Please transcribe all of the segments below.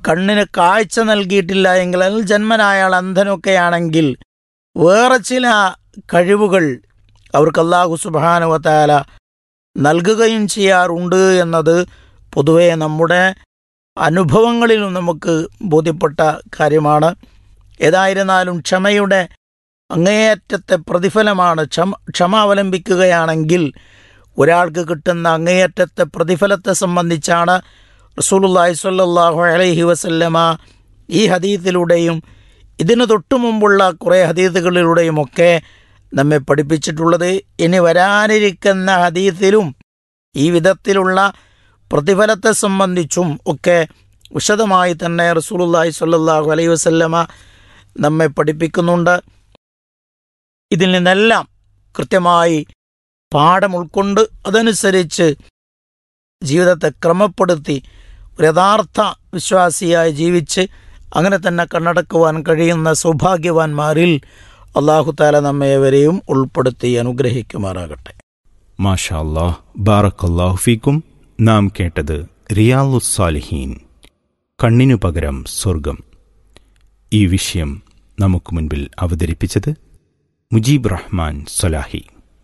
കണ്ണിന് കാഴ്ച നൽകിയിട്ടില്ല എങ്കിൽ അതിൽ ജന്മനായ ആൾ അന്ധനൊക്കെയാണെങ്കിൽ വേറെ ചില കഴിവുകൾ അവർക്ക് അള്ളാഹു സുബാനുവത്താല നൽകുകയും ചെയ്യാറുണ്ട് എന്നത് പൊതുവെ നമ്മുടെ അനുഭവങ്ങളിലും നമുക്ക് ബോധ്യപ്പെട്ട കാര്യമാണ് ഏതായിരുന്നാലും ക്ഷമയുടെ അങ്ങേയറ്റത്തെ പ്രതിഫലമാണ് ക്ഷമ ക്ഷമ അവലംബിക്കുകയാണെങ്കിൽ ഒരാൾക്ക് കിട്ടുന്ന അങ്ങേയറ്റത്തെ പ്രതിഫലത്തെ സംബന്ധിച്ചാണ് റസൂലുള്ളാഹി സ്വല്ലല്ലാഹു അലൈഹി വസല്ലമ ഈ ഹദീത്തിലൂടെയും ഇതിനു തൊട്ടു മുമ്പുള്ള കുറേ ഹദീത്തുകളിലൂടെയുമൊക്കെ നമ്മെ പഠിപ്പിച്ചിട്ടുള്ളത് ഇനി വരാനിരിക്കുന്ന ഹദീത്തിലും ഈ വിധത്തിലുള്ള പ്രതിഫലത്തെ സംബന്ധിച്ചും ഒക്കെ വിശദമായി തന്നെ റസൂലുള്ളാഹി സ്വല്ലല്ലാഹു അലൈഹി വസല്ലമ നമ്മെ പഠിപ്പിക്കുന്നുണ്ട് ഇതിൽ നിന്നെല്ലാം കൃത്യമായി പാഠം ഉൾക്കൊണ്ട് അതനുസരിച്ച് ജീവിതത്തെ ക്രമപ്പെടുത്തി ഒരു യഥാർത്ഥ വിശ്വാസിയായി ജീവിച്ച് അങ്ങനെ തന്നെ കണ്ണടക്കുവാൻ കഴിയുന്ന സൗഭാഗ്യവാന്മാരിൽ അള്ളാഹു താല നമ്മേവരെയും ഉൾപ്പെടുത്തി അനുഗ്രഹിക്കുമാറാകട്ടെ മാഷാ അല്ലാഹ് ബാറക്കല്ലാഹു ഫീക്കും നാം കേട്ടത് റിയാലുസ്സാലിഹീൻ കണ്ണിനു പകരം സ്വർഗം ഈ വിഷയം നമുക്ക് മുൻപിൽ അവതരിപ്പിച്ചത് Mujeeb Rahman Salahi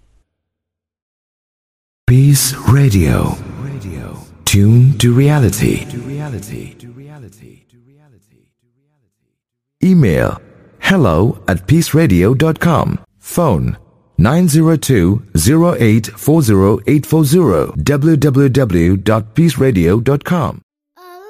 Peace Radio. Radio. Tune to reality. To reality. To reality. To reality. Email hello at peaceradio.com. Phone 902-0840840 www.peaceradio.com.